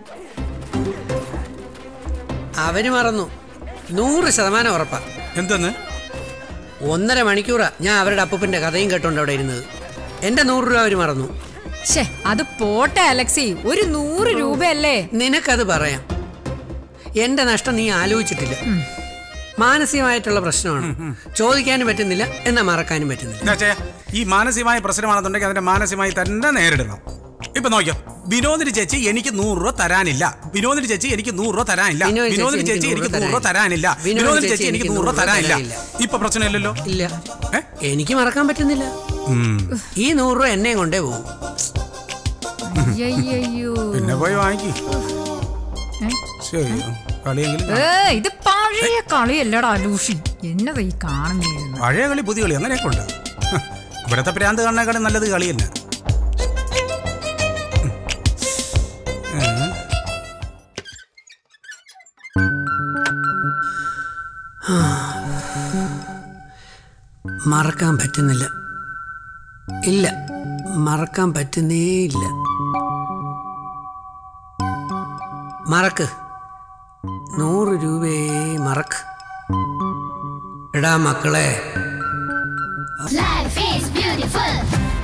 അവര് മറന്നു നൂറ് ശതമാനം ഉറപ്പാ എന്തെന്ന് ഒന്നര മണിക്കൂറാ ഞാൻ അവരുടെ അപ്പൂപ്പന്റെ കഥയും കേട്ടോണ്ട് അവിടെ ഇരുന്നത് എന്റെ നൂറ് രൂപ അവര് മറന്നു ഷേ അത് പോട്ടെ അലക്സി ഒരു നൂറ് രൂപയല്ലേ നിനക്കത് പറയാം എന്റെ നഷ്ടം നീ ആലോചിച്ചിട്ടില്ല മാനസികമായിട്ടുള്ള പ്രശ്നമാണ് ചോദിക്കാനും പറ്റുന്നില്ല എന്നാ മറക്കാനും പറ്റുന്നില്ല എന്നാ ചെയ്യാ ഈ മാനസികമായ പ്രശ്നമാണെന്നുണ്ടെങ്കിൽ അതിന്റെ മാനസികമായി തന്നെ നേരിടണം ഇപ്പൊ നോക്കിയോ വിനോദിനി ചേച്ചി എനിക്ക് നൂറ് രൂപ തരാനില്ല വിനോദിനി ചേച്ചി എനിക്ക് നൂറ് രൂപ തരാനില്ല വിനോദിനി വിനോദിനി ചേച്ചി എനിക്ക് നൂറ് രൂപ തരാനില്ല വിനോദിനി ചേച്ചി എനിക്ക് നൂറ് രൂപ തരാനില്ല ഇപ്പൊ പ്രശ്നമില്ലല്ലോ ഇല്ല ഏ? എനിക്ക് മറക്കാൻ പറ്റുന്നില്ല ഉം. ഈ നൂറ് രൂപ എന്നെയും കൊണ്ടേ പോകും അയ്യയ്യോ പിന്നെ പോയി വാങ്ങിക്ക് ശരി കളിയെങ്കിലും ഏ ഇത് പഴയ കളിയല്ലടാ ലൂഷി എന്നതാ ഈ കാണുന്നേ പഴയ കളി പുതിയ കളി അങ്ങനെയൊക്കെ ഉണ്ട് ഹ്, ഇവിടുത്തെ പ്രാന്ത് കാണുന്നേക്കാളും നല്ലത് കളി തന്നെ മറക്കാൻ പറ്റുന്നില്ല ഇല്ല മറക്കാൻ പറ്റുന്നേ ഇല്ല മറക്ക് നൂറ് രൂപയെ മറക്ക് എടാ മക്കളെ Life is beautiful.